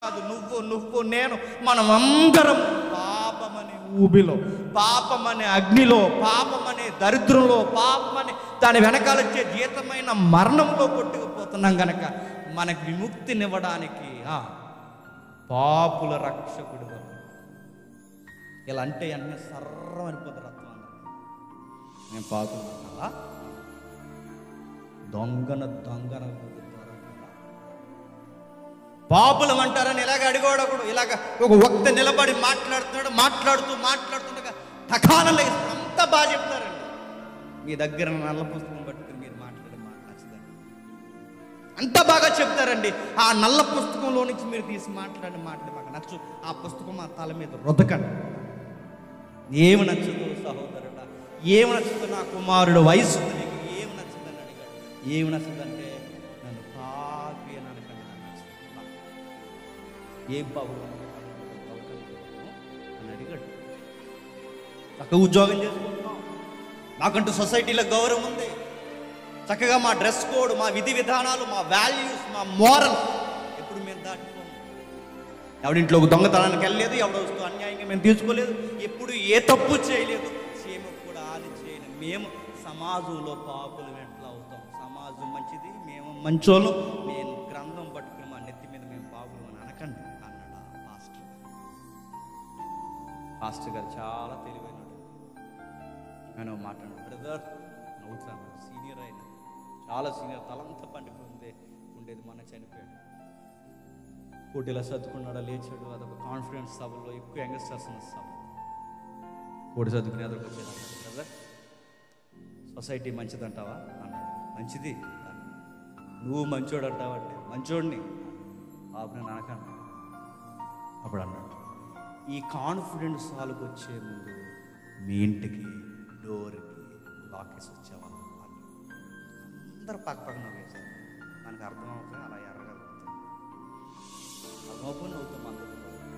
కాదు నువ్వు నువ్వు నేను మనం అందరం పాపమనే ఊబిలో పాపమనే అగ్నిలో పాపమనే దరిద్రంలో పాపమనే దాని వెనకాల వచ్చే జీతమైన మరణంలో కొట్టుకుపోతున్నాం గనక మనకు విముక్తినివ్వడానికి ఆ, పాపుల రక్షకుడు వరకు. ఇలా అంటే అన్నీ సర్రమనిపోతుంది రక్తం అందరికి నేను పాకులు అంటావా దొంగన దొంగన గుద్దుతారా? పాపులం అంటారని ఇలాగ అడిగోడకుడు ఇలాగ ఒక ఒక్క నిలబడి మాట్లాడుతున్నాడు మాట్లాడుతూ మాట్లాడుతుండగా తకాలలో అంతా బాగా చెప్తారండి మీ దగ్గర నల్ల పుస్తకం పట్టుకుని మీరు మాట్లాడే మాట నచ్చదండి అంత బాగా చెప్తారండి ఆ నల్ల పుస్తకంలో నుంచి మీరు తీసి మాట్లాడి మాట్లాడి మాకు నచ్చు ఆ పుస్తకం మా తల మీద రుదకండి ఏమి నచ్చదు సహోదరుడా ఏమి నచ్చదు నా కుమారుడు వయసు ఉంది నీకు ఏమి నచ్చదని అడిగాడు ఏమి నచ్చదంటే నన్ను పాపి అని అనకండి నాకు నచ్చదు ఏం బాబు అని అడిగాడు చక్కగా ఉద్యోగం చేసుకుంటున్నాం నాకంటూ సొసైటీలో గౌరవం ఉంది చక్కగా మా డ్రెస్ కోడ్ మా విధి విధానాలు మా వాల్యూస్ మా మోరల్ ఎప్పుడు మేము దాటిపోము ఎవడింట్లో దొంగతనానికి వెళ్ళలేదు ఎవడో వస్తూ అన్యాయంగా మేము తీసుకోలేదు ఎప్పుడు ఏ తప్పు చేయలేదు చీమ కూడా ఆది చేయలేదు మేము సమాజంలో పాపులు వెంటలు అవుతాం సమాజం మంచిది మేము మంచోళ్ళం నేను గ్రంథం పట్టుకుని మా నెత్తి మీద మేము పాపులు అని అనకండి అన్నాడు ఆ పాస్టర్ పాస్టర్ గారు చాలా తెలివైనడు ఆయన మాట్లాడు బ్రదర్ నవ్వుతాను సీనియర్ ఆయన చాలా సీనియర్ తలంతా పండిపోయింది ఉండేది మొన్న చనిపోయాడు కోటిలా సర్దుకున్నాడా లేచాడు అదొక కాన్ఫిడెన్స్ సభలో ఎక్కువ యంగ్స్టర్స్ ఉన్న సభ కోటి సర్దుకుని అదొక వచ్చేది బ్రదర్ సొసైటీ మంచిదంటావా అన్నాడు మంచిది అన్నాడు. నువ్వు మంచోడు అంటావా అంటే మంచోడిని బాబు నేను అనకండి అప్పుడు అన్నాడు ఈ కాన్ఫిడెన్స్ వాళ్ళకి వచ్చే ముందు మీ ఇంటికి డోర్కి లాకేసి వచ్చావా అన్నాడు. అందరు పక్క పక్కన వేశారు మనకు అర్థం అవుతుంది అలా ఎర్రగా అవుతుంది అర్థమవుతుంది అవుతాం అందరూ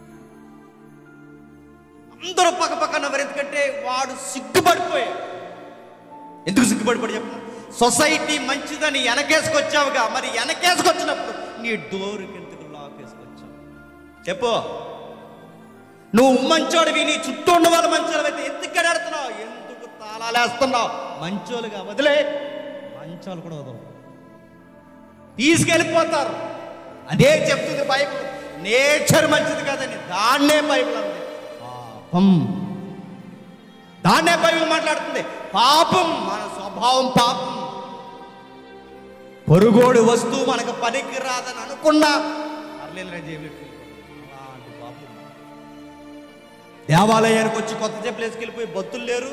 అందరూ పక్క పక్కన ఎవరు ఎందుకంటే వాడు సిగ్గుపడిపోయాడు ఎందుకు సిగ్గుపడిపోయి చెప్పు సొసైటీ మంచిదని వెనకేసుకొచ్చావుగా మరి వెనకేసుకొచ్చినప్పుడు నీ డోరుకి ఎందుకు లాక్ వేసుకొచ్చావు చెప్పు నువ్వు మంచోడివి నీ చుట్టూ ఉన్న వాళ్ళు మంచోళ్ళు అయితే ఎందుకు ఎడాడుతున్నావు ఎందుకు తాళాలేస్తున్నావు మంచోలుగా వదిలే మంచోళ్ళు కూడా వదలవు తీసుకెళ్ళిపోతారు అదే చెప్తుంది బైబిల్ నేచర్ మంచిది కాదని దాన్నే బైబిల్ అంది పాపం దాన్నే బైబిల్ మాట్లాడుతుంది పాపం మన స్వభావం పాపం పొరుగోడు వస్తువు మనకు పనికి రాదని అనుకున్నా పర్లేదురా జేబులో అలాంటి పాపం దేవాలయానికి వచ్చి కొత్త చెప్పులు వేసుకెళ్ళిపోయి బొత్తులు లేరు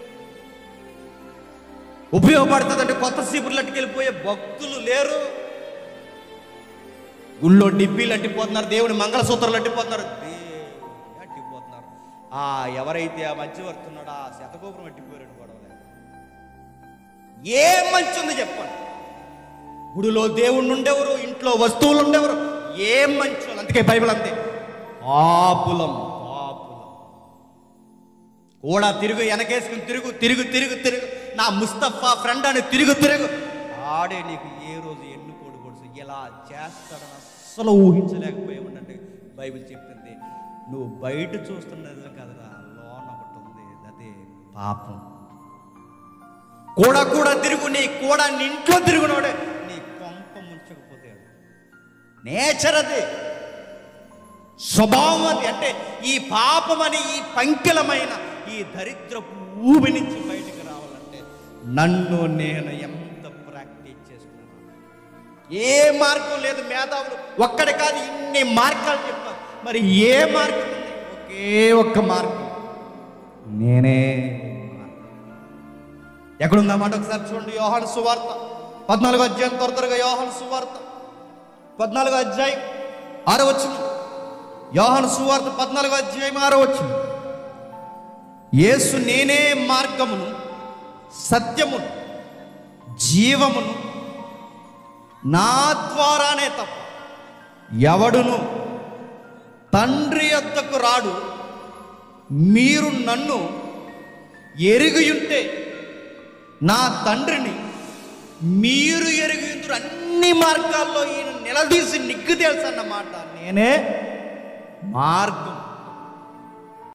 ఉపయోగపడుతుందంటే కొత్త సీపుర్లు అట్టుకెళ్ళిపోయే భక్తులు లేరు గుళ్ళో డిబ్బీలు అట్టిపోతున్నారు దేవుని మంగళసూత్రాలు అట్టిపోతున్నారు దేవుని అట్టిపోతున్నారు ఆ ఎవరైతే ఆ మధ్యవర్తి ఉన్నాడో ఆ శతగోపురం అట్టిపోయాడు గొడవ ఏ మంచి ఉంది చెప్పండి గుడిలో దేవుణ్ణి ఉండేవారు ఇంట్లో వస్తువులు ఉండేవారు ఏం మంచి వాళ్ళు. అందుకే బైబిల్ అంతే పాపులం పాపులం కూడా తిరుగు వెనకేసుకుని తిరుగు తిరుగు తిరుగు తిరుగు నా ముస్తఫా ఫ్రెండ్ అని తిరుగు తిరుగు ఆడే నీకు ఏ రోజు ఎన్ను కోడి కొడుసు ఇలా చేస్తాడని అస్సలు ఊహించలేకపోయామంటే బైబిల్ చెప్తుంది నువ్వు బయట చూస్తున్నది కదరా లోన ఒకటి ఉంది అదే పాపం కూడా కూడా తిరుగు నీ కూడా నీ ఇంట్లో తిరుగునోడే నీ కొంప ముంచకపోతాడు నేచర్ అది స్వభావం అది అంటే ఈ పాపమని ఈ పంకిలమైన ఈ దరిద్రపు ఊబి నుంచి బయటకు రావాలంటే నన్ను నేను ఎంత ప్రాక్టీస్ చేసుకున్నాను ఏ మార్గం లేదు మేధావులు ఒక్కడి కాదు ఇన్ని మార్గాలు చెప్పారు మరి ఏ మార్గం ఉంది ఒకే ఒక్క మార్గం నేనే మార్గం. ఎక్కడుందా మాట ఒకసారి చూడండి యోహాను సువార్త పద్నాలుగో అధ్యాయం త్వర త్వరగా యోహాను సువార్త పద్నాలుగో అధ్యాయం ఆరో వచ్చిన యోహాను సువార్త పద్నాలుగో అధ్యాయం ఆరో వచ్చిన యేసు నేనే మార్గమును సత్యమును జీవమును నా ద్వారానే తప్ప ఎవడును తండ్రి యొద్దకు రాడు మీరు నన్ను ఎరిగియుంటే నా తండ్రిని మీరు ఎరుగుందరు అన్ని మార్గాల్లో ఈయన నిలదీసి నిగ్గు తెలుసన్నమాట నేనే మార్గం